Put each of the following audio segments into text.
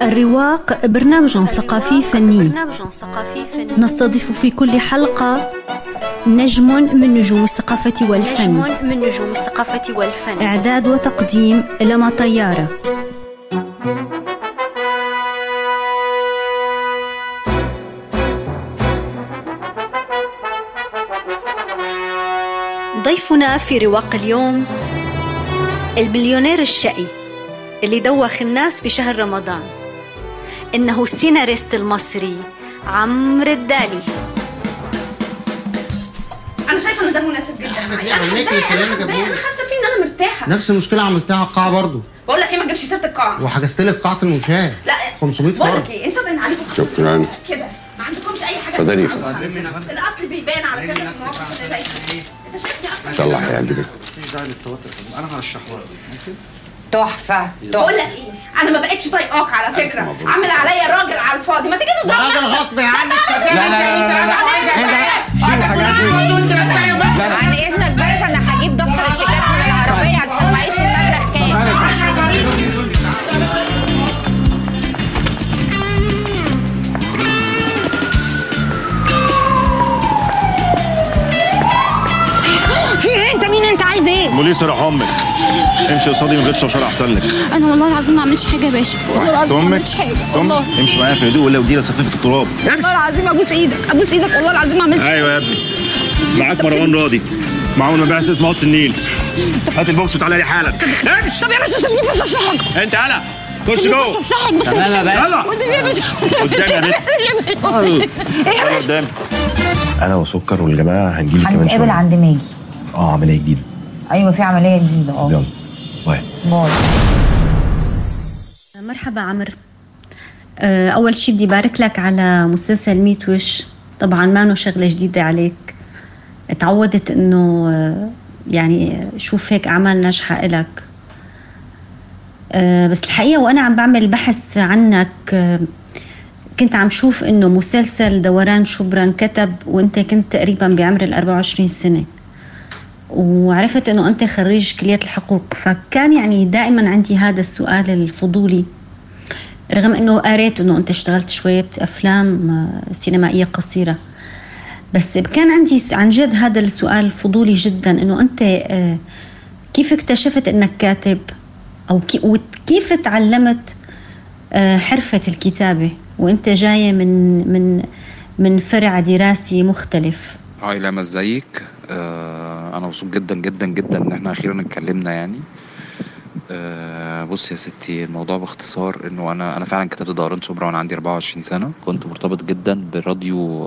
الرواق برنامج ثقافي فني نستضيف في كل حلقة نجم من نجوم الثقافة والفن من نجوم الثقافة والفن إعداد وتقديم لما طيارة ضيفنا في رواق اليوم المليونير الشقي اللي دوخ الناس بشهر رمضان إنه السيناريست المصري عمرو الدالي انا شايفه ان ده مناسب جدا معايا انا عملت حباه، لي سلامة انا حباه، جابولي. انا حاسه فيه ان انا مرتاحه نفس المشكله عملتها على القاعه برضه بقول لك ايه ما تجيبش سيره القاعه وحجزت لك قاعه المشاة لا 500 بقول فرد لك ايه انت باين عليكم شكراً. كده ما عندكمش اي حاجه اتفضلي. تسمعوها. الاصل بيبان على فكره في المواقف اللي زي كده. انت شايفني اصلا ان شاء الله هيعجبك تحفة بقول تحفة لك ايه انا ما بقتش طايقاك على فكره عامل عليا راجل على الفاضي ما تيجي نضرب راجل نفسك. غصب عنك لا لا لا لا لا لا شيل الحاجات دي عن إذنك بس أنا هجيب دفتر الشيكات من العربية عشان معيش المبلغ كاش في ايه انت مين انت عايز ايه بوليس روح امك امشي قصادي من غير شوشره احسن لك انا والله العظيم ما عملتش حاجه يا باشا والله العظيم ما امك عملتش حاجه والله امشي معايا في هدوء ولا ودينا سفيفه التراب والله العظيم ابوس ايدك ابوس ايدك والله العظيم ما عملتش ايوه يا ابني معاك مروان راضي معاه مبيعس اسمه هات النيل هات البوكس وتعالى لي حالا امشي طب يا باشا سيبني بس اشرح لك انت هلا خش بس جوه اشرح لك بس تمام يا يلا باشا. قدامي يا باشا قدامي يا بنت. ايه يا يلا باشا قدامي انا وسكر والجماعه هنجيلك كمان هنتقابل شويه عند ماجي اه عمليه جديده ايوه في عمليه جديده اه يلا باي باي مرحبا عمرو آه، أول شي بدي بارك لك على مسلسل ميت وش طبعا ما انه شغلة جديدة عليك تعودت انه آه، يعني شوف هيك أعمال ناجحة إلك آه، بس الحقيقة وأنا عم بعمل بحث عنك آه، كنت عم شوف انه مسلسل دوران شبرا انكتب وانت كنت تقريبا بعمر ال 24 سنة وعرفت انه انت خريج كلية الحقوق فكان يعني دائما عندي هذا السؤال الفضولي رغم انه قريت انه انت اشتغلت شوية افلام آه، سينمائية قصيرة بس كان عندي س- عن جد هذا السؤال فضولي جدا انه انت آه، كيف اكتشفت انك كاتب او كي- وكيف تعلمت آه، حرفة الكتابة وانت جاية من من من فرع دراسي مختلف هاي لما ازيك آه انا مبسوط جدا جدا جدا ان احنا اخيرا اتكلمنا يعني آه بص يا ستي الموضوع باختصار انه انا انا فعلا كتبت دوران شبرا وانا عندي 24 سنه كنت مرتبط جدا براديو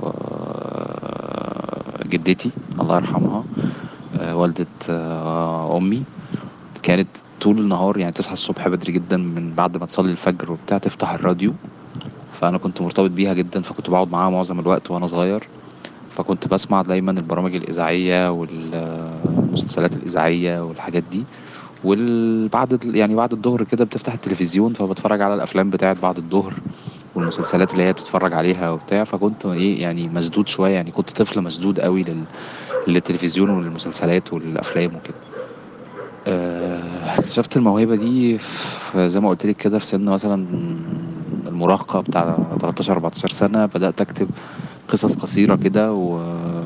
آه جدتي الله يرحمها آه والدة آه امي كانت طول النهار يعني تصحى الصبح بدري جدا من بعد ما تصلي الفجر وبتاع تفتح الراديو فانا كنت مرتبط بيها جدا فكنت بقعد معاها معظم الوقت وانا صغير فكنت بسمع دايما البرامج الإذاعية والمسلسلات الإذاعية والحاجات دي وبعد يعني بعد الظهر كده بتفتح التلفزيون فبتفرج على الأفلام بتاعت بعد الظهر والمسلسلات اللي هي بتتفرج عليها وبتاع فكنت ايه يعني مشدود شوية يعني كنت طفل مشدود قوي لل... للتلفزيون والمسلسلات والأفلام وكده آه، اكتشفت الموهبة دي في زي ما قلت لك كده في سن مثلا المراهقة بتاع 13 14 سنة بدأت أكتب قصص قصيرة كده و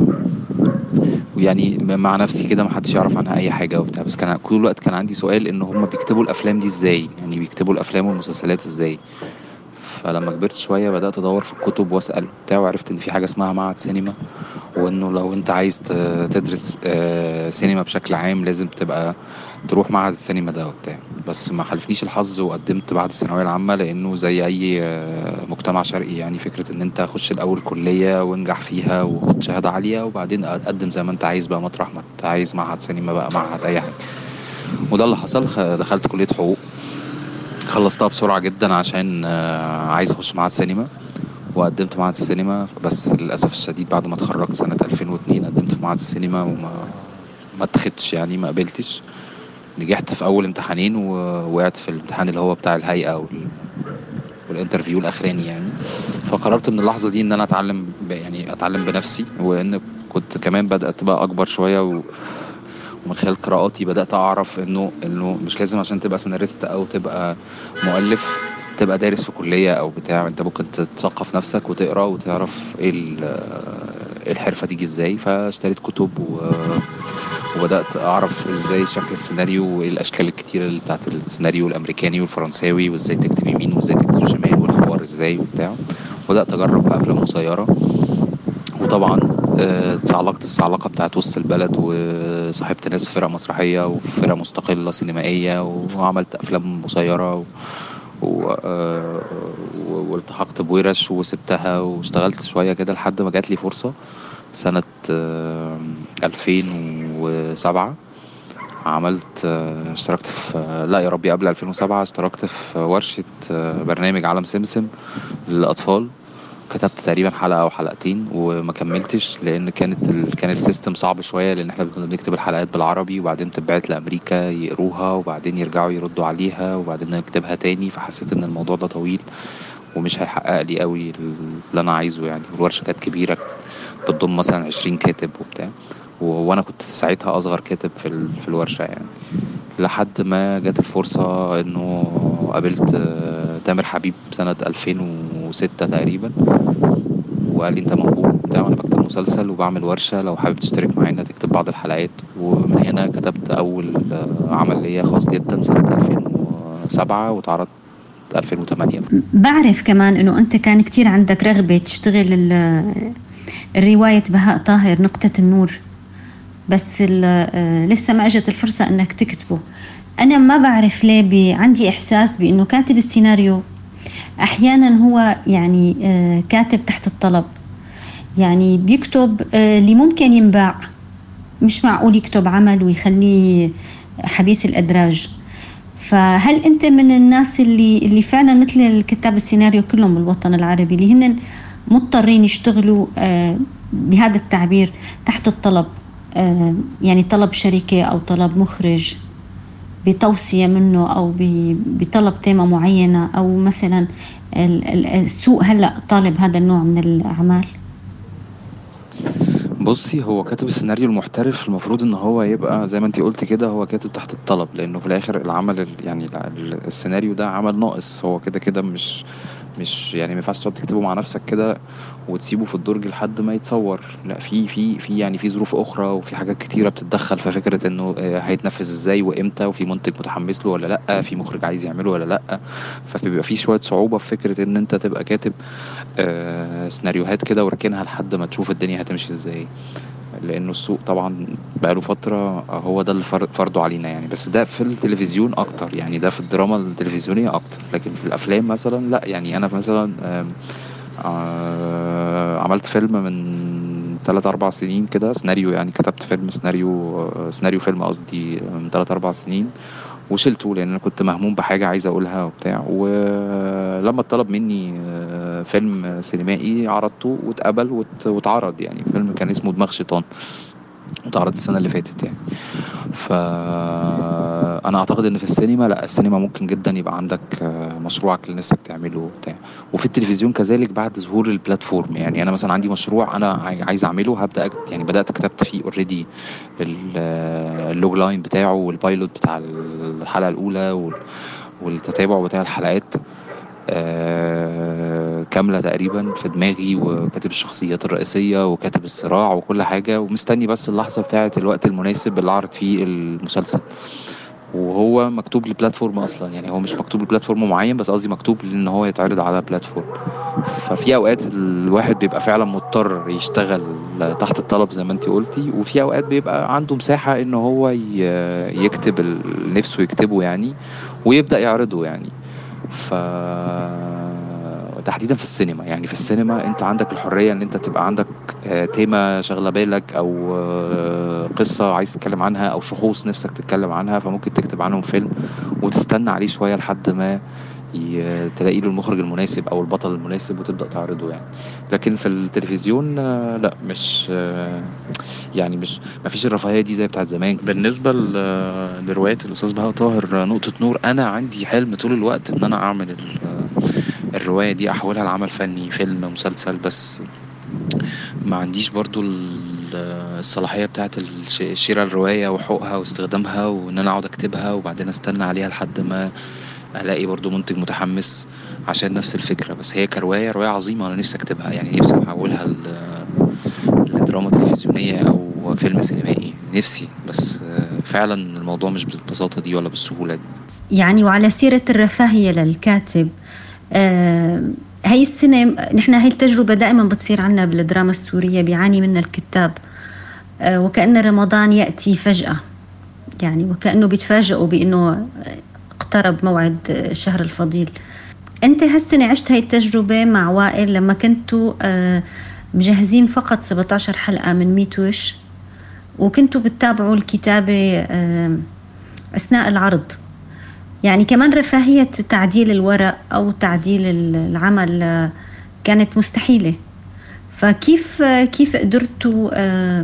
ويعني مع نفسي كده محدش يعرف عنها أي حاجة وبتاع بس كان طول الوقت كان عندي سؤال إن هما بيكتبوا الأفلام دي إزاي يعني بيكتبوا الأفلام والمسلسلات إزاي فلما كبرت شوية بدأت أدور في الكتب وأسأل بتاع وعرفت إن في حاجة اسمها معهد سينما وإنه لو أنت عايز ت- تدرس آه، سينما بشكل عام لازم تبقى تروح معهد السينما ده وبتاع بس ما حلفنيش الحظ وقدمت بعد الثانويه العامه لانه زي اي آه، مجتمع شرقي يعني فكره ان انت خش الاول كليه وانجح فيها وخد شهاده عاليه وبعدين قدم زي ما انت عايز بقى مطرح ما انت عايز معهد سينما بقى معهد اي حاجه وده اللي حصل خ- دخلت كليه حقوق خلصتها بسرعه جدا عشان آه، عايز اخش معهد سينما وقدمت معهد السينما بس للاسف الشديد بعد ما اتخرجت سنه 2002 قدمت في معهد السينما وما ما اتخدتش يعني ما قبلتش نجحت في اول امتحانين ووقعت في الامتحان اللي هو بتاع الهيئه وال... والانترفيو الاخراني يعني فقررت من اللحظه دي ان انا اتعلم ب... يعني اتعلم بنفسي وان كنت كمان بدات بقى اكبر شويه و... ومن خلال قراءاتي بدات اعرف انه انه مش لازم عشان تبقى سيناريست او تبقى مؤلف تبقى دارس في كلية أو بتاع أنت ممكن تثقف نفسك وتقرا وتعرف إيه ال- إيه الحرفة تيجي إزاي فاشتريت كتب و وبدأت أعرف إزاي شكل السيناريو وإيه الأشكال الكتيرة اللي بتاعت السيناريو الأمريكاني والفرنساوي وإزاي تكتب يمين وإزاي تكتب شمال والحوار إزاي وبتاع وبدأت أجرب في أفلام قصيرة وطبعا آه، اتعلقت الصعلقة بتاعت وسط البلد وصاحبت ناس في فرق مسرحية وفرق مستقلة سينمائية وعملت أفلام قصيرة و... و... آه، و- والتحقت بورش وسبتها واشتغلت شوية كده لحد ما جات لي فرصة سنة آه، 2007 عملت آه، اشتركت في آه، لا يا ربي قبل 2007 اشتركت في ورشة آه، برنامج عالم سمسم للأطفال كتبت تقريبا حلقة أو حلقتين وما كملتش لأن كانت ال... كان السيستم صعب شوية لأن احنا كنا بنكتب الحلقات بالعربي وبعدين تتبعت لأمريكا يقروها وبعدين يرجعوا يردوا عليها وبعدين نكتبها تاني فحسيت إن الموضوع ده طويل ومش هيحقق لي قوي اللي أنا عايزه يعني الورشة كانت كبيرة بتضم مثلا 20 كاتب وبتاع و... وأنا كنت ساعتها أصغر كاتب في, ال... في الورشة يعني لحد ما جت الفرصة إنه قابلت آه، تامر حبيب سنة 2006 تقريبا وقال لي انت موهوب وبتاع وانا بكتب مسلسل وبعمل ورشه لو حابب تشترك معانا تكتب بعض الحلقات ومن هنا كتبت اول آه، عمل ليا خاص جدا سنه 2007 واتعرض 2008 بعرف كمان انه انت كان كتير عندك رغبة تشتغل ال- الرواية بهاء طاهر نقطة النور بس ال- آه، لسه ما اجت الفرصة انك تكتبه انا ما بعرف ليه بي عندي احساس بانه كاتب السيناريو احيانا هو يعني آه، كاتب تحت الطلب يعني بيكتب آه، اللي ممكن ينباع مش معقول يكتب عمل ويخليه حبيس الادراج فهل انت من الناس اللي اللي فعلا مثل الكتاب السيناريو كلهم بالوطن العربي اللي هن مضطرين يشتغلوا آه، بهذا التعبير تحت الطلب آه، يعني طلب شركة أو طلب مخرج بتوصية منه أو ب- بطلب تيمة معينة أو مثلا ال- ال- السوق هلأ طالب هذا النوع من الأعمال بصي هو كاتب السيناريو المحترف المفروض ان هو يبقى زي ما انتي قلت كده هو كاتب تحت الطلب لانه في الاخر العمل ال- يعني ال- ال- السيناريو ده عمل ناقص هو كده كده مش مش يعني ما ينفعش تقعد تكتبه مع نفسك كده وتسيبه في الدرج لحد ما يتصور لا في في في يعني في ظروف اخرى وفي حاجات كتيره بتتدخل في فكره انه آه، هيتنفذ ازاي وامتى وفي منتج متحمس له ولا لا في مخرج عايز يعمله ولا لا فبيبقى في شويه صعوبه في فكره ان انت تبقى كاتب آه، سيناريوهات كده وراكنها لحد ما تشوف الدنيا هتمشي ازاي لانه السوق طبعا بقاله فتره هو ده اللي فر- فرضه علينا يعني بس ده في التلفزيون اكتر يعني ده في الدراما التلفزيونيه اكتر لكن في الافلام مثلا لا يعني انا مثلا آم، آه، عملت فيلم من 3 4 سنين كده سيناريو يعني كتبت فيلم سيناريو آه، سيناريو فيلم قصدي من 3 4 سنين وشلته لان انا كنت مهموم بحاجه عايز اقولها وبتاع ولما اتطلب مني آه، فيلم سينمائي عرضته واتقبل وات- واتعرض يعني فيلم كان اسمه دماغ شيطان واتعرض السنه اللي فاتت يعني فانا اعتقد ان في السينما لا السينما ممكن جدا يبقى عندك آه، مشروعك اللي نفسك تعمله وبتاع وفي التلفزيون كذلك بعد ظهور البلاتفورم يعني انا مثلا عندي مشروع انا عاي- عايز اعمله هبدا أكت يعني بدات كتبت فيه اوريدي اللوج لاين بتاعه والبايلوت بتاع الحلقه الاولى وال- والتتابع بتاع الحلقات آه، كاملة تقريبا في دماغي وكاتب الشخصيات الرئيسية وكاتب الصراع وكل حاجة ومستني بس اللحظة بتاعة الوقت المناسب اللي أعرض فيه المسلسل وهو مكتوب لبلاتفورم اصلا يعني هو مش مكتوب لبلاتفورم معين بس قصدي مكتوب لان هو يتعرض على بلاتفورم ففي اوقات الواحد بيبقى فعلا مضطر يشتغل تحت الطلب زي ما انت قلتي وفي اوقات بيبقى عنده مساحة ان هو ي- يكتب اللي نفسه يكتبه يعني ويبدأ يعرضه يعني ف تحديدا في السينما يعني في السينما انت عندك الحريه ان انت تبقى عندك آه، تيمه شاغله بالك او آه، قصه عايز تتكلم عنها او شخوص نفسك تتكلم عنها فممكن تكتب عنهم فيلم وتستنى عليه شويه لحد ما ي- تلاقي له المخرج المناسب او البطل المناسب وتبدا تعرضه يعني لكن في التلفزيون آه، لا مش آه، يعني مش ما فيش الرفاهيه دي زي بتاعت زمان بالنسبه ل- لروايه الاستاذ بهاء طاهر نقطه نور انا عندي حلم طول الوقت ان انا اعمل ال- الروايه دي احولها لعمل فني فيلم مسلسل بس ما عنديش برضو ال- الصلاحيه بتاعت الش- شراء الروايه وحقوقها واستخدامها وان انا اقعد اكتبها وبعدين استنى عليها لحد ما الاقي برضو منتج متحمس عشان نفس الفكره بس هي كروايه روايه عظيمه انا نفسي اكتبها يعني نفسي احولها ل- لدراما تلفزيونيه او فيلم سينمائي نفسي بس آه، فعلا الموضوع مش بالبساطه دي ولا بالسهوله دي يعني وعلى سيرة الرفاهية للكاتب آه هي السنة نحن هي التجربة دائما بتصير عنا بالدراما السورية بيعاني منها الكتاب آه وكأن رمضان يأتي فجأة يعني وكأنه بيتفاجئوا بأنه اقترب موعد الشهر الفضيل أنت هالسنة عشت هاي التجربة مع وائل لما كنتوا آه مجهزين فقط 17 حلقة من ميت وش وكنتوا بتتابعوا الكتابة آه أثناء العرض يعني كمان رفاهية تعديل الورق أو تعديل العمل آه، كانت مستحيلة فكيف آه، كيف قدرتوا آه،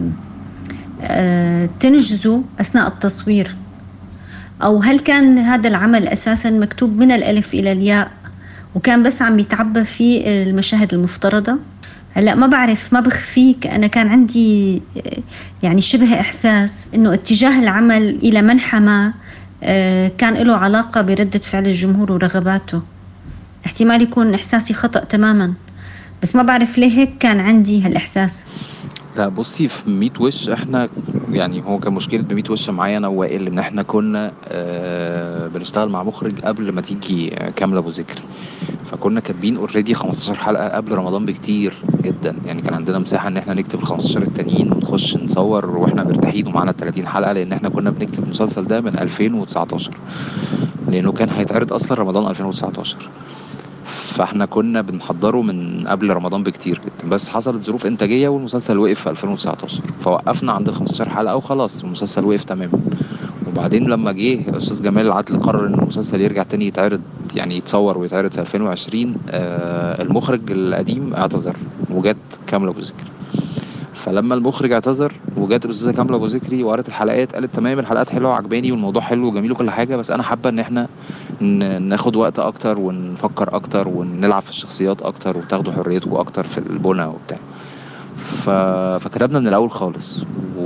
آه، تنجزوا أثناء التصوير أو هل كان هذا العمل أساسا مكتوب من الألف إلى الياء وكان بس عم يتعبى فيه المشاهد المفترضة هلا ما بعرف ما بخفيك أنا كان عندي آه، يعني شبه إحساس إنه اتجاه العمل إلى منحى ما آه، كان له علاقة بردة فعل الجمهور ورغباته احتمال يكون إحساسي خطأ تماما بس ما بعرف ليه هيك كان عندي هالإحساس لا بصي في 100 وش احنا يعني هو كان مشكله ب 100 وش معايا انا ووائل ان احنا كنا آه بنشتغل مع مخرج قبل ما تيجي كامله ابو ذكري فكنا كاتبين اوريدي 15 حلقه قبل رمضان بكتير جدا يعني كان عندنا مساحه ان احنا نكتب ال 15 التانيين ونخش نصور واحنا مرتاحين ومعانا ال 30 حلقه لان احنا كنا بنكتب المسلسل ده من 2019 لانه كان هيتعرض اصلا رمضان 2019 فاحنا كنا بنحضره من قبل رمضان بكتير جدا بس حصلت ظروف انتاجيه والمسلسل وقف في 2019 فوقفنا عند ال 15 حلقه وخلاص المسلسل وقف تماما وبعدين لما جه استاذ جمال العدل قرر ان المسلسل يرجع تاني يتعرض يعني يتصور ويتعرض في 2020 آه المخرج القديم اعتذر وجت كامله ابو ذكري فلما المخرج اعتذر وجات الاستاذه كامله ابو ذكري وقرت الحلقات قالت تمام الحلقات حلوه وعجباني والموضوع حلو وجميل وكل حاجه بس انا حابه ان احنا ن- ناخد وقت اكتر ونفكر اكتر ونلعب في الشخصيات اكتر وتاخدوا حريتكم اكتر في البنى وبتاع ف... فكتبنا من الاول خالص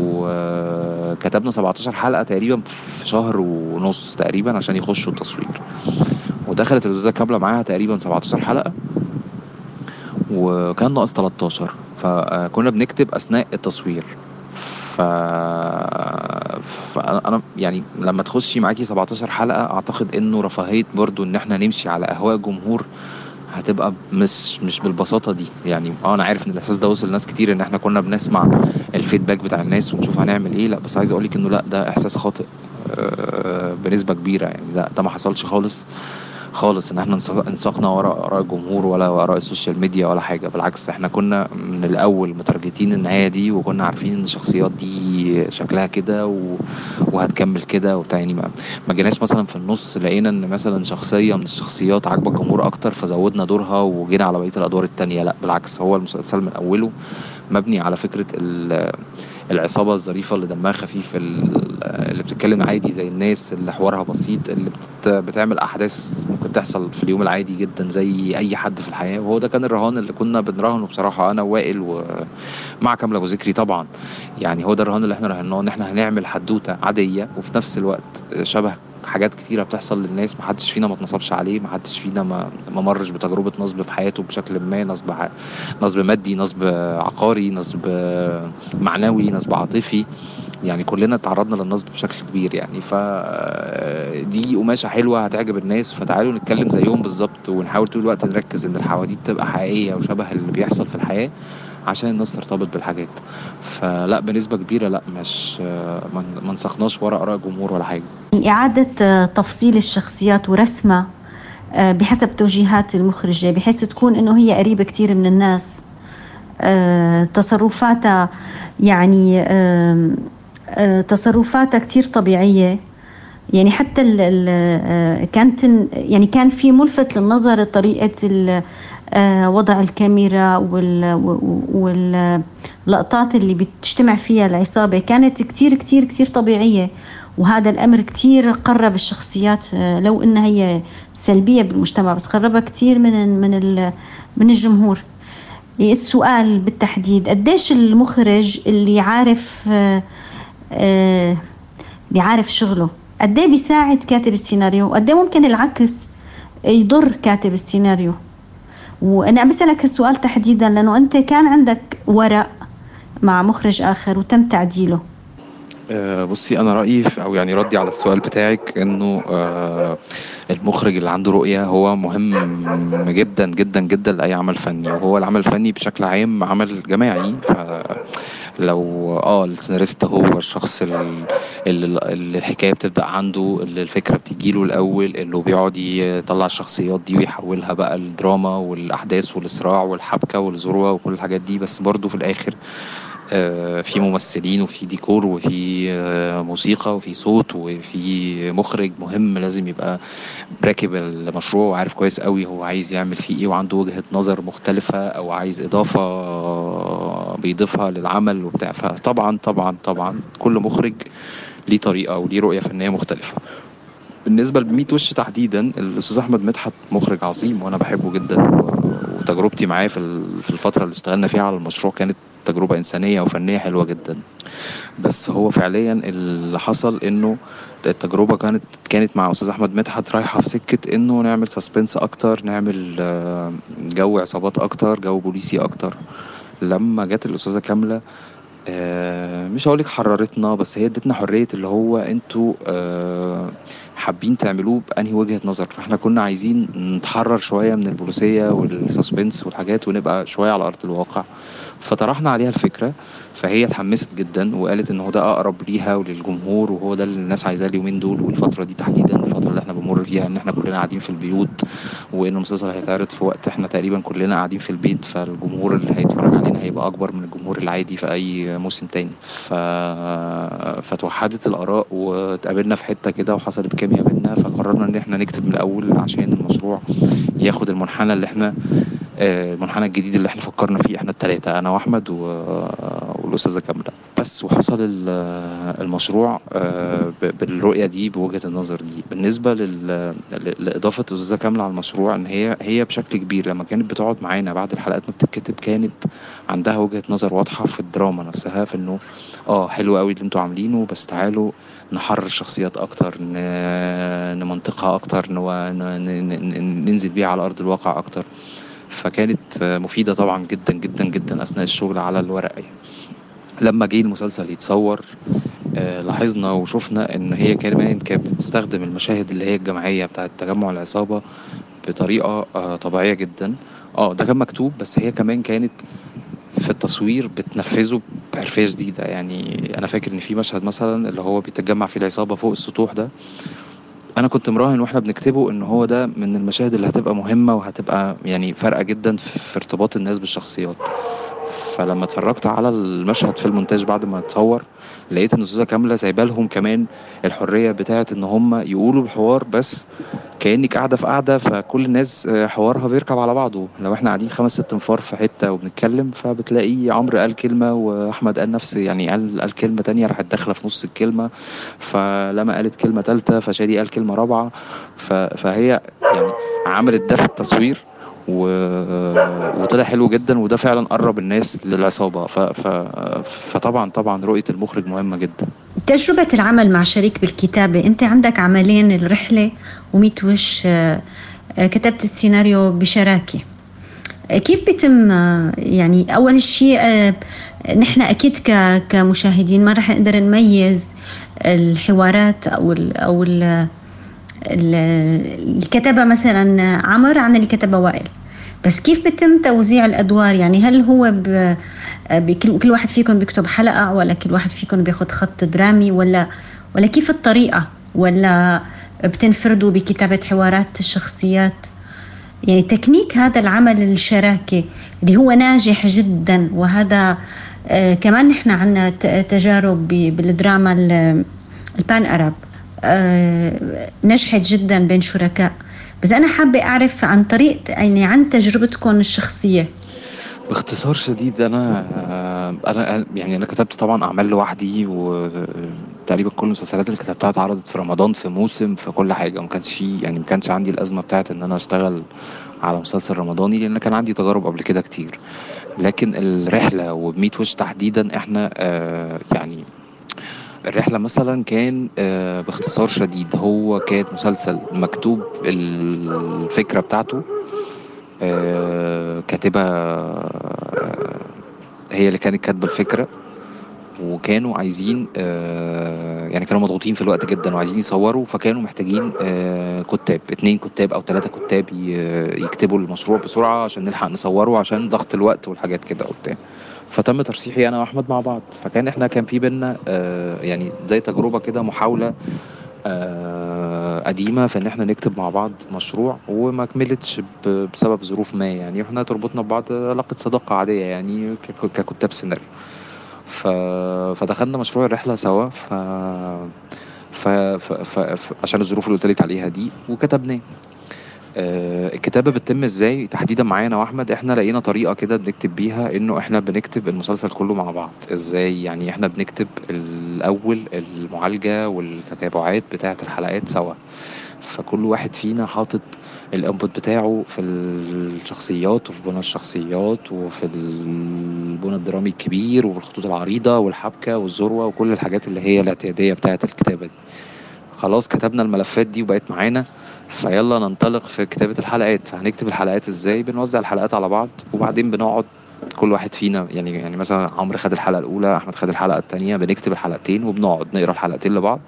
وكتبنا 17 حلقه تقريبا في شهر ونص تقريبا عشان يخشوا التصوير ودخلت الاستاذه كامله معاها تقريبا 17 حلقه وكان ناقص 13 فكنا بنكتب اثناء التصوير ف... فانا أنا يعني لما تخشي معاكي 17 حلقه اعتقد انه رفاهيه برضو ان احنا نمشي على اهواء الجمهور هتبقى مش مش بالبساطه دي يعني اه انا عارف ان الاحساس ده وصل لناس كتير ان احنا كنا بنسمع الفيدباك بتاع الناس ونشوف هنعمل ايه لا بس عايز اقول لك انه لا ده احساس خاطئ آه، بنسبه كبيره يعني لا ده ما حصلش خالص خالص ان احنا انساق- انساقنا وراء اراء الجمهور ولا وراء السوشيال ميديا ولا حاجه بالعكس احنا كنا من الاول مترجتين النهايه دي وكنا عارفين ان الشخصيات دي شكلها كده و... وهتكمل كده وبتاع يعني ما, ما جيناش مثلا في النص لقينا ان مثلا شخصيه من الشخصيات عاجبه الجمهور اكتر فزودنا دورها وجينا على بقيه الادوار التانية لا بالعكس هو المسلسل من اوله مبني على فكره ال... العصابه الظريفه اللي دمها خفيف ال- اللي بتتكلم عادي زي الناس اللي حوارها بسيط اللي بت... بتعمل احداث ممكن تحصل في اليوم العادي جدا زي اي حد في الحياه وهو ده كان الرهان اللي كنا بنراهنه بصراحه انا ووائل ومع كامله ابو ذكري طبعا يعني هو ده الرهان اللي احنا راهناه ان احنا هنعمل حدوته عاديه وفي نفس الوقت شبه حاجات كتيره بتحصل للناس ما حدش فينا ما اتنصبش عليه ما حدش فينا ما ما مرش بتجربه نصب في حياته بشكل ما نصب ع- نصب مادي نصب عقاري نصب معنوي نصب عاطفي يعني كلنا تعرضنا للنصب بشكل كبير يعني ف دي قماشه حلوه هتعجب الناس فتعالوا نتكلم زيهم بالظبط ونحاول طول الوقت نركز ان الحواديت تبقى حقيقيه وشبه اللي بيحصل في الحياه عشان الناس ترتبط بالحاجات فلا بنسبه كبيره لا مش ما ما نسقناش ورا اراء الجمهور ولا حاجه إعادة آه، تفصيل الشخصيات ورسمها آه، بحسب توجيهات المخرجة بحيث تكون إنه هي قريبة كتير من الناس آه، تصرفاتها يعني آم، آه، تصرفاتها كتير طبيعية يعني حتى ال ال آه، كانت يعني كان في ملفت للنظر طريقة ال- آه، وضع الكاميرا واللقطات اللي بتجتمع فيها العصابة كانت كتير كتير كتير طبيعية وهذا الأمر كتير قرب الشخصيات آه، لو إنها هي سلبية بالمجتمع بس قربها كتير من من ال- من الجمهور السؤال بالتحديد قديش المخرج اللي عارف آه، آه، اللي عارف شغله قد ايه بيساعد كاتب السيناريو وقد ايه ممكن العكس يضر كاتب السيناريو وانا بسالك السؤال تحديدا لانه انت كان عندك ورق مع مخرج اخر وتم تعديله آه، بصي انا رايي في- او يعني ردي على السؤال بتاعك انه آه، المخرج اللي عنده رؤيه هو مهم جدا جدا جدا لاي عمل فني وهو العمل الفني بشكل عام عمل جماعي فلو اه السيناريست هو الشخص ال- اللي اللي الحكايه بتبدا عنده اللي الفكره بتجيله الاول اللي بيقعد يطلع الشخصيات دي ويحولها بقى الدراما والاحداث والصراع والحبكه والذروه وكل الحاجات دي بس برضه في الاخر آه، في ممثلين وفي ديكور وفي آه، موسيقى وفي صوت وفي مخرج مهم لازم يبقى راكب المشروع وعارف كويس قوي هو عايز يعمل فيه ايه وعنده وجهة نظر مختلفة او عايز اضافة بيضيفها للعمل وبتاع فطبعا طبعا طبعا كل مخرج ليه طريقة وليه رؤية فنية مختلفة بالنسبة لميت وش تحديدا الأستاذ أحمد مدحت مخرج عظيم وأنا بحبه جدا و- وتجربتي معاه في ال- في الفترة اللي اشتغلنا فيها على المشروع كانت تجربة إنسانية وفنية حلوة جدا بس هو فعليا اللي حصل إنه التجربة كانت كانت مع أستاذ أحمد مدحت رايحة في سكة إنه نعمل سسبنس أكتر نعمل آه، جو عصابات أكتر جو بوليسي أكتر لما جت الأستاذة كاملة آه، مش هقولك حررتنا بس هي ادتنا حرية اللي هو انتوا آه، حابين تعملوه بأنهي وجهة نظر فاحنا كنا عايزين نتحرر شوية من البوليسية والسسبنس والحاجات ونبقى شوية على أرض الواقع فطرحنا عليها الفكرة فهي اتحمست جدا وقالت ان هو ده اقرب ليها وللجمهور وهو ده اللي الناس عايزاه اليومين دول والفتره دي تحديدا الفتره اللي احنا بنمر فيها ان احنا كلنا قاعدين في البيوت وان المسلسل هيتعرض في وقت احنا تقريبا كلنا قاعدين في البيت فالجمهور اللي هيتفرج علينا هيبقى اكبر من الجمهور العادي في اي موسم تاني ف... فتوحدت الاراء واتقابلنا في حته كده وحصلت كيمياء بينا فقررنا ان احنا نكتب من الاول عشان المشروع ياخد المنحنى اللي احنا آه، المنحنى الجديد اللي احنا فكرنا فيه احنا الثلاثه انا واحمد و- والاستاذه كامله بس وحصل ال- المشروع آه، ب- بالرؤيه دي بوجهه النظر دي بالنسبه لل- ل- لاضافه الاستاذه كامله على المشروع ان هي هي بشكل كبير لما كانت بتقعد معانا بعد الحلقات ما بتتكتب كانت عندها وجهه نظر واضحه في الدراما نفسها في انه اه حلو قوي اللي انتوا عاملينه بس تعالوا نحرر الشخصيات اكتر ن- نمنطقها اكتر نو- ن- ن- ن- ننزل بيها على ارض الواقع اكتر فكانت مفيدة طبعا جدا جدا جدا أثناء الشغل على الورق يعني. لما جه المسلسل يتصور آه، لاحظنا وشفنا ان هي كمان كانت بتستخدم المشاهد اللي هي الجماعية بتاعت تجمع العصابة بطريقة آه، طبيعية جدا اه ده كان مكتوب بس هي كمان كانت في التصوير بتنفذه بحرفية شديدة يعني أنا فاكر إن في مشهد مثلا اللي هو بيتجمع فيه العصابة فوق السطوح ده انا كنت مراهن واحنا بنكتبه ان هو ده من المشاهد اللي هتبقى مهمه وهتبقى يعني فارقه جدا في في ارتباط الناس بالشخصيات فلما اتفرجت على المشهد في المونتاج بعد ما اتصور لقيت ان الاستاذه كامله سايبه لهم كمان الحريه بتاعه ان هم يقولوا الحوار بس كانك قاعده في قاعده فكل الناس آه، حوارها بيركب على بعضه لو احنا قاعدين خمس ست انفار في حته وبنتكلم فبتلاقي عمرو قال كلمه واحمد قال نفس يعني قال قال كلمه تانية راحت داخله في نص الكلمه فلما قالت كلمه ثالثه فشادي قال كلمه رابعه ف- فهي يعني عملت ده في التصوير و... وطلع حلو جدا وده فعلا قرب الناس للعصابه ف... ف... فطبعا طبعا رؤيه المخرج مهمه جدا تجربة العمل مع شريك بالكتابة أنت عندك عملين الرحلة وميت وش آه، آه، كتبت السيناريو بشراكة آه، كيف بيتم آه، يعني أول شيء آه، نحن أكيد ك- كمشاهدين ما رح نقدر نميز الحوارات أو ال أو ال ال- اللي كتبها مثلا عمر عن اللي كتبها وائل بس كيف بتم توزيع الادوار يعني هل هو ب... بكل كل واحد فيكم بيكتب حلقه ولا كل واحد فيكم بياخد خط درامي ولا ولا كيف الطريقه ولا بتنفردوا بكتابه حوارات الشخصيات يعني تكنيك هذا العمل الشراكي اللي هو ناجح جدا وهذا آه كمان نحن عنا ت- تجارب ب- بالدراما ال- البان أرب آه نجحت جدا بين شركاء بس أنا حابة أعرف عن طريق يعني عن تجربتكم الشخصية باختصار شديد انا انا يعني انا كتبت طبعا اعمال لوحدي وتقريبا كل المسلسلات اللي كتبتها اتعرضت في رمضان في موسم في كل حاجه ما كانش في يعني ما كانش عندي الازمه بتاعت ان انا اشتغل على مسلسل رمضاني لان كان عندي تجارب قبل كده كتير لكن الرحله وبميت وش تحديدا احنا آه، يعني الرحلة مثلا كان آه، باختصار شديد هو كان مسلسل مكتوب الفكرة بتاعته آه، كاتبة آه، هي اللي كانت كاتبة الفكرة وكانوا عايزين آه، يعني كانوا مضغوطين في الوقت جدا وعايزين يصوروا فكانوا محتاجين آه، كتاب اتنين كتاب او ثلاثة كتاب ي- يكتبوا المشروع بسرعة عشان نلحق نصوره عشان ضغط الوقت والحاجات كده وبتاع فتم ترشيحي انا واحمد مع بعض فكان احنا كان في بينا آه، يعني زي تجربة كده محاولة آه، قديمة في ان احنا نكتب مع بعض مشروع وما كملتش ب- بسبب ظروف ما يعني احنا تربطنا ببعض علاقة صداقة عادية يعني ك- ككتاب سيناريو ف... فدخلنا مشروع الرحلة سوا ف... ف... ف... ف... ف... عشان الظروف اللي قلت لك عليها دي وكتبناه آه، الكتابة بتتم ازاي تحديدا معايا انا واحمد احنا لقينا طريقة كده بنكتب بيها انه احنا بنكتب المسلسل كله مع بعض ازاي يعني احنا بنكتب الاول المعالجة والتتابعات بتاعة الحلقات سوا فكل واحد فينا حاطط الانبوت بتاعه في الشخصيات وفي بنى الشخصيات وفي البنى الدرامي الكبير والخطوط العريضة والحبكة والذروة وكل الحاجات اللي هي الاعتيادية بتاعة الكتابة دي خلاص كتبنا الملفات دي وبقت معانا فيلا ننطلق في كتابة الحلقات فهنكتب الحلقات ازاي بنوزع الحلقات على بعض وبعدين بنقعد كل واحد فينا يعني يعني مثلا عمرو خد الحلقة الأولى أحمد خد الحلقة التانية بنكتب الحلقتين وبنقعد نقرا الحلقتين لبعض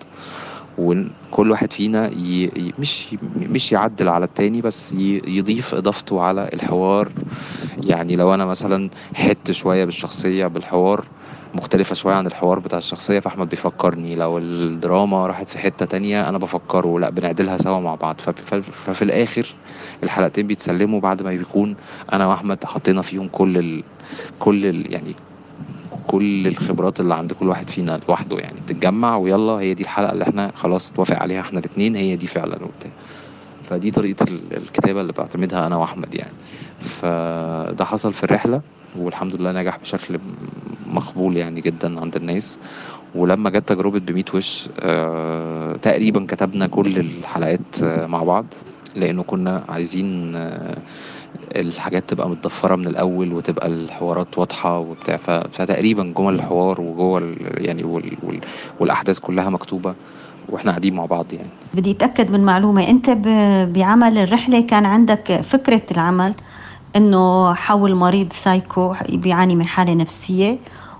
وكل واحد فينا ي... ي- مش مش يعدل على التاني بس ي... يضيف إضافته على الحوار يعني لو أنا مثلا حت شوية بالشخصية بالحوار مختلفة شوية عن الحوار بتاع الشخصية فأحمد بيفكرني لو الدراما راحت في حتة تانية أنا بفكره لا بنعدلها سوا مع بعض فف- فف- ففي الآخر الحلقتين بيتسلموا بعد ما بيكون أنا وأحمد حطينا فيهم كل ال... كل ال... يعني كل الخبرات اللي عند كل واحد فينا لوحده يعني تتجمع ويلا هي دي الحلقة اللي احنا خلاص اتوافق عليها احنا الاتنين هي دي فعلا وبتاع فدي طريقة ال- الكتابة اللي بعتمدها أنا وأحمد يعني فده حصل في الرحلة والحمد لله نجح بشكل مقبول يعني جدا عند الناس ولما جت تجربة بميت وش آه تقريبا كتبنا كل الحلقات آه مع بعض لأنه كنا عايزين آه الحاجات تبقى متضفرة من الأول وتبقى الحوارات واضحة وبتاع ف- فتقريبا جوه الحوار وجوه ال- يعني وال وال والأحداث كلها مكتوبة واحنا قاعدين مع بعض يعني بدي اتاكد من معلومه انت ب- بعمل الرحله كان عندك فكره العمل انه حول مريض سايكو بيعاني من حاله نفسيه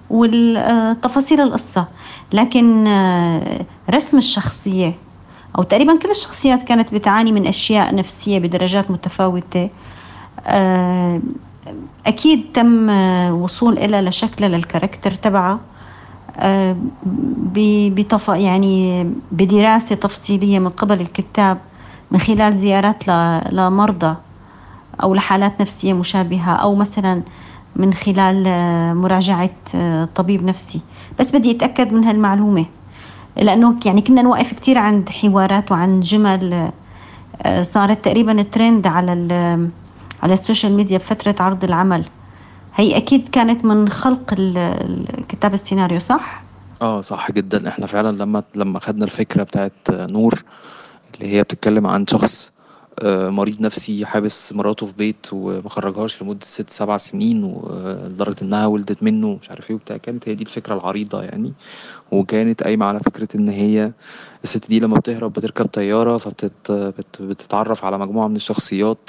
والتفاصيل القصه لكن آه، رسم الشخصيه او تقريبا كل الشخصيات كانت بتعاني من اشياء نفسيه بدرجات متفاوته آه، اكيد تم آه، وصول إلى لشكلها للكاركتر تبعها آه، ب- بتف... يعني بدراسة تفصيلية من قبل الكتاب من خلال زيارات ل... لمرضى أو لحالات نفسية مشابهة أو مثلا من خلال آه، مراجعة آه، طبيب نفسي بس بدي أتأكد من هالمعلومة لأنه يعني كنا نوقف كتير عند حوارات وعن جمل آه، صارت تقريبا ترند على ال- على السوشيال ميديا بفترة عرض العمل هي أكيد كانت من خلق ال- ال- كتاب السيناريو صح؟ اه صح جدا احنا فعلا لما لما خدنا الفكرة بتاعت نور اللي هي بتتكلم عن شخص آه، مريض نفسي حابس مراته في بيت وما خرجهاش لمدة ست سبع سنين ولدرجة انها ولدت منه ومش عارف ايه وبتاع كانت هي دي الفكرة العريضة يعني وكانت قايمة على فكرة ان هي الست دي لما بتهرب بتركب طيارة فبتتعرف على مجموعة من الشخصيات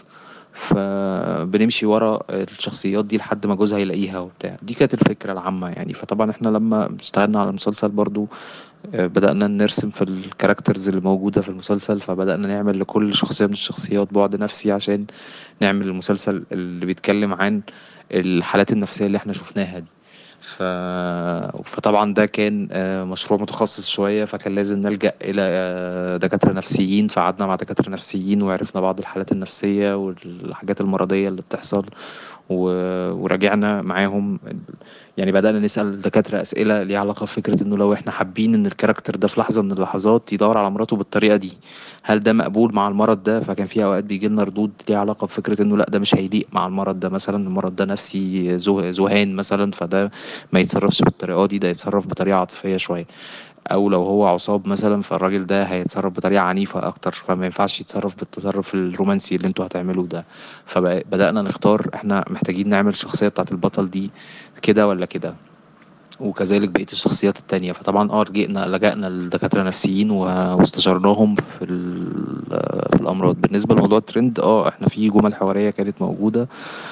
فبنمشي ورا الشخصيات دي لحد ما جوزها يلاقيها وبتاع دي كانت الفكرة العامة يعني فطبعا احنا لما اشتغلنا على المسلسل برضو آه، بدأنا نرسم في الكاركترز اللي موجودة في المسلسل فبدأنا نعمل لكل شخصية من الشخصيات بعد نفسي عشان نعمل المسلسل اللي بيتكلم عن الحالات النفسية اللي احنا شفناها دي ف... فطبعا ده كان آه، مشروع متخصص شوية فكان لازم نلجأ إلى آه، دكاترة نفسيين فقعدنا مع دكاترة نفسيين وعرفنا بعض الحالات النفسية والحاجات المرضية اللي بتحصل و... وراجعنا معاهم يعني بدأنا نسأل الدكاترة أسئلة ليها علاقة بفكرة إنه لو إحنا حابين إن الكاركتر ده في لحظة من اللحظات يدور على مراته بالطريقة دي هل ده مقبول مع المرض ده فكان في أوقات بيجي لنا ردود ليها علاقة بفكرة إنه لأ ده مش هيليق مع المرض ده مثلا المرض ده نفسي ذه- ذهان مثلا فده ما يتصرفش بالطريقة دي ده يتصرف بطريقة عاطفية شوية او لو هو عصاب مثلا فالراجل ده هيتصرف بطريقه عنيفه اكتر فما ينفعش يتصرف بالتصرف الرومانسي اللي انتوا هتعملوه ده فبدانا نختار احنا محتاجين نعمل الشخصيه بتاعت البطل دي كده ولا كده وكذلك بقية الشخصيات التانية فطبعا اه لجأنا لجأنا لدكاترة نفسيين و- واستشرناهم في, ال- في الأمراض بالنسبة لموضوع الترند اه احنا في جمل حوارية كانت موجودة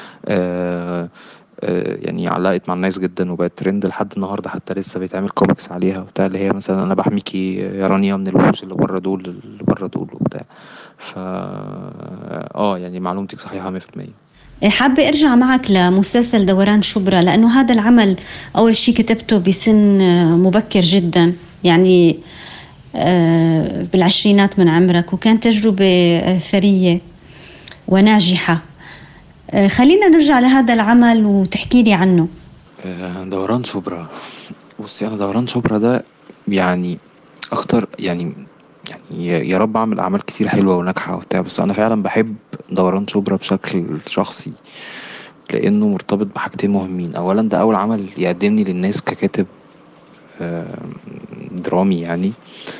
آه آه، يعني علقت مع الناس جدا وبقت ترند لحد النهارده حتى لسه بيتعمل كوميكس عليها وبتاع اللي هي مثلا انا بحميكي يا رانيا من الوحوش اللي بره دول اللي بره دول وبتاع ف اه يعني معلومتك صحيحة 100% حابة أرجع معك لمسلسل دوران شبرا لأنه هذا العمل أول شيء كتبته بسن آه، مبكر جدا يعني آه، بالعشرينات من عمرك وكان تجربة آه، ثرية وناجحة آه، خلينا نرجع لهذا العمل وتحكي لي عنه آه، دوران شبرا بصي انا دوران شبرا ده يعني اكتر يعني يعني يا- يا رب اعمل اعمال كتير حلوه وناجحه وبتاع بس انا فعلا بحب دوران شبرا بشكل شخصي لانه مرتبط بحاجتين مهمين اولا ده اول عمل يقدمني للناس ككاتب آه، درامي يعني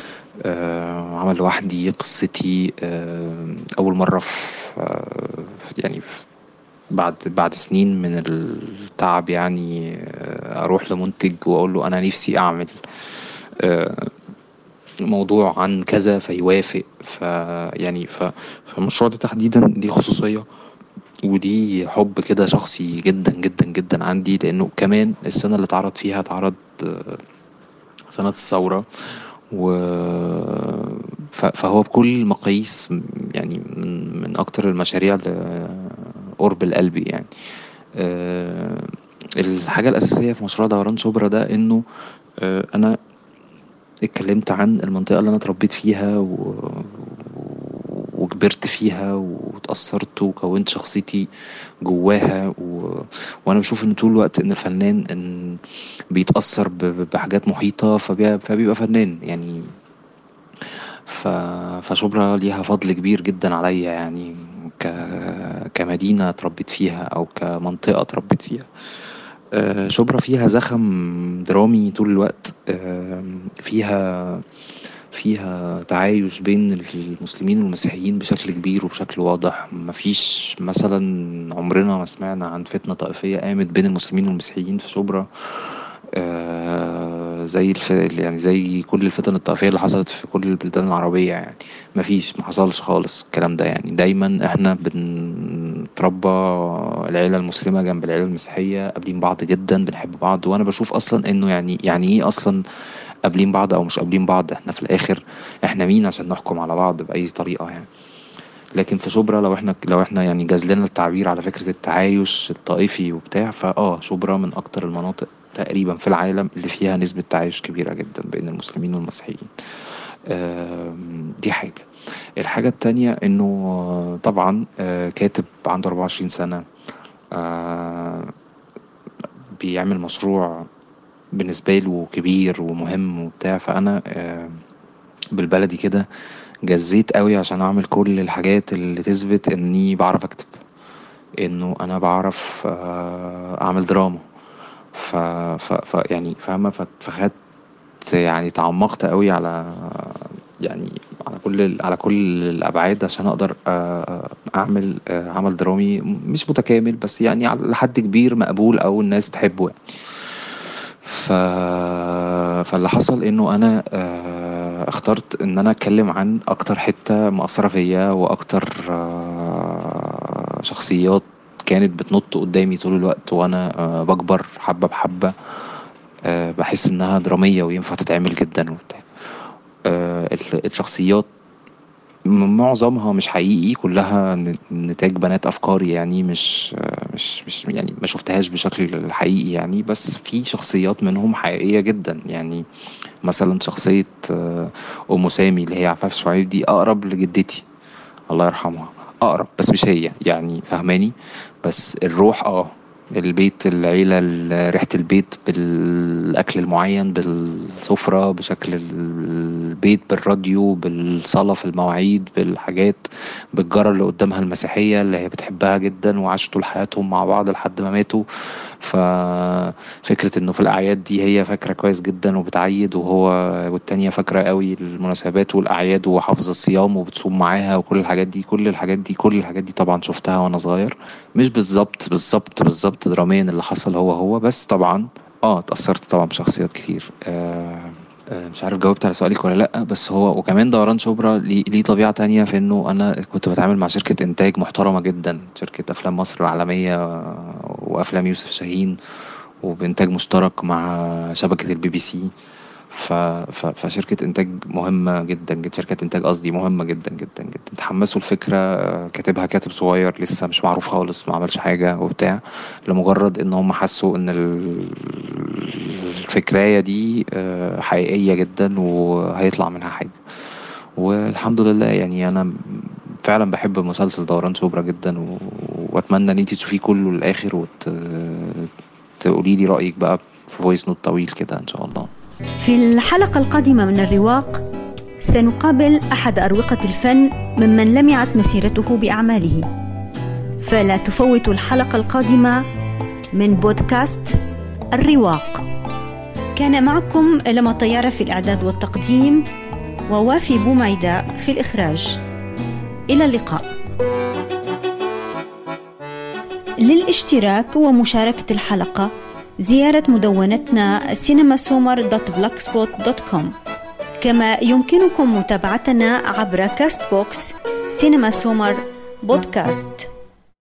آه، عمل لوحدي قصتي آه، اول مره في آه، في- يعني في بعد بعد سنين من التعب يعني آه، اروح لمنتج واقول له انا نفسي اعمل آه، موضوع عن كذا فيوافق ف يعني ف فالمشروع ده تحديدا ليه خصوصية ودي حب كده شخصي جدا جدا جدا عندي لانه كمان السنة اللي اتعرض فيها اتعرض آه، سنة الثورة و ف- فهو بكل مقاييس يعني من من اكتر المشاريع اللي قرب القلب يعني آه، الحاجة الأساسية في مشروع دوران شبرا ده إنه آه، أنا اتكلمت عن المنطقة اللي أنا اتربيت فيها و... وكبرت فيها واتأثرت وكونت شخصيتي جواها و... وأنا بشوف إن طول الوقت إن الفنان إن بيتأثر ب... ب- بحاجات محيطة فبي... فبيبقى فنان يعني ف... فشبرا ليها فضل كبير جدا عليا يعني ك... كمدينة اتربيت فيها أو كمنطقة اتربيت فيها آه، شبرا فيها زخم درامي طول الوقت آه، فيها فيها تعايش بين المسلمين والمسيحيين بشكل كبير وبشكل واضح مفيش مثلا عمرنا ما سمعنا عن فتنة طائفية قامت بين المسلمين والمسيحيين في شبرا آه، زي الف... يعني زي كل الفتن الطائفية اللي حصلت في كل البلدان العربية يعني مفيش ما حصلش خالص الكلام ده يعني دايما احنا بنتربى العيلة المسلمة جنب العيلة المسيحية قابلين بعض جدا بنحب بعض وانا بشوف اصلا انه يعني يعني ايه اصلا قابلين بعض او مش قابلين بعض احنا في الاخر احنا مين عشان نحكم على بعض باي طريقة يعني لكن في شبرا لو احنا لو احنا يعني جازلنا التعبير على فكرة التعايش الطائفي وبتاع فاه شبرا من اكتر المناطق تقريبا في العالم اللي فيها نسبة تعايش كبيرة جدا بين المسلمين والمسيحيين آم، دي حاجة الحاجة التانية انه آه، طبعا آه، كاتب عنده 24 سنة آه، بيعمل مشروع بالنسبة له كبير ومهم وبتاع فأنا آه، بالبلدي كده جزيت قوي عشان أعمل كل الحاجات اللي تثبت إني بعرف أكتب إنه أنا بعرف آه، أعمل دراما ف, ف, ف يعني فاهمة ف- فخدت يعني تعمقت قوي على يعني على كل ال- على كل الابعاد عشان اقدر آه، اعمل آه، عمل درامي مش متكامل بس يعني على لحد كبير مقبول او الناس تحبه يعني ف... فاللي حصل انه انا آه، اخترت ان انا اتكلم عن اكتر حتة مأثرة فيا واكتر آه، شخصيات كانت بتنط قدامي طول الوقت وانا آه، بكبر حبة بحبة آه، بحس انها درامية وينفع تتعمل جدا وبتاع آه، ال- الشخصيات م- معظمها مش حقيقي كلها ن- نتاج بنات افكاري يعني مش آه، مش مش يعني ما شفتهاش بشكل حقيقي يعني بس في شخصيات منهم حقيقية جدا يعني مثلا شخصية آه، ام سامي اللي هي عفاف شعيب دي اقرب لجدتي الله يرحمها اقرب بس مش هي يعني فهماني بس الروح اه البيت العيلة ال- ريحة البيت بالأكل المعين بالسفرة بشكل البيت بالراديو بالصلاة في المواعيد بالحاجات بالجارة اللي قدامها المسيحية اللي هي بتحبها جدا وعاشوا طول حياتهم مع بعض لحد ما ماتوا ففكرة انه في الأعياد دي هي فاكرة كويس جدا وبتعيد وهو والتانية فاكرة قوي المناسبات والأعياد وحافظة الصيام وبتصوم معاها وكل الحاجات دي كل الحاجات دي كل الحاجات دي طبعا شفتها وأنا صغير مش بالظبط بالظبط بالظبط دراميا اللي حصل هو هو بس طبعا اه اتأثرت طبعا بشخصيات كتير آه آه، مش عارف جاوبت على سؤالك ولا لأ بس هو وكمان دوران شبرا ليه ليه طبيعة تانية في إنه أنا كنت بتعامل مع شركة إنتاج محترمة جدا شركة أفلام مصر العالمية آه، وأفلام يوسف شاهين وبإنتاج مشترك مع شبكة البي بي سي ف... ف... فشركة إنتاج مهمة جدا جدا شركة إنتاج قصدي مهمة جدا جدا جدا تحمسوا الفكرة آه، كاتبها كاتب صغير لسه مش معروف خالص ما عملش حاجة وبتاع لمجرد إن هم حسوا إن ال- الفكراية دي آه، حقيقية جدا وهيطلع منها حاجة والحمد لله يعني أنا فعلا بحب مسلسل دوران شبرا جدا و... وأتمنى إن أنتي تشوفيه كله للآخر وت... تقولي لي رأيك بقى في فويس نوت طويل كده إن شاء الله في الحلقة القادمة من الرواق سنقابل أحد أروقة الفن ممن لمعت مسيرته بأعماله فلا تفوتوا الحلقة القادمة من بودكاست الرواق كان معكم لما طيارة في الإعداد والتقديم ووافي بوميداء في الإخراج إلى اللقاء للاشتراك ومشاركة الحلقة زيارة مدونتنا cinemasummer.blogspot.com كما يمكنكم متابعتنا عبر كاست بوكس سينما سومر بودكاست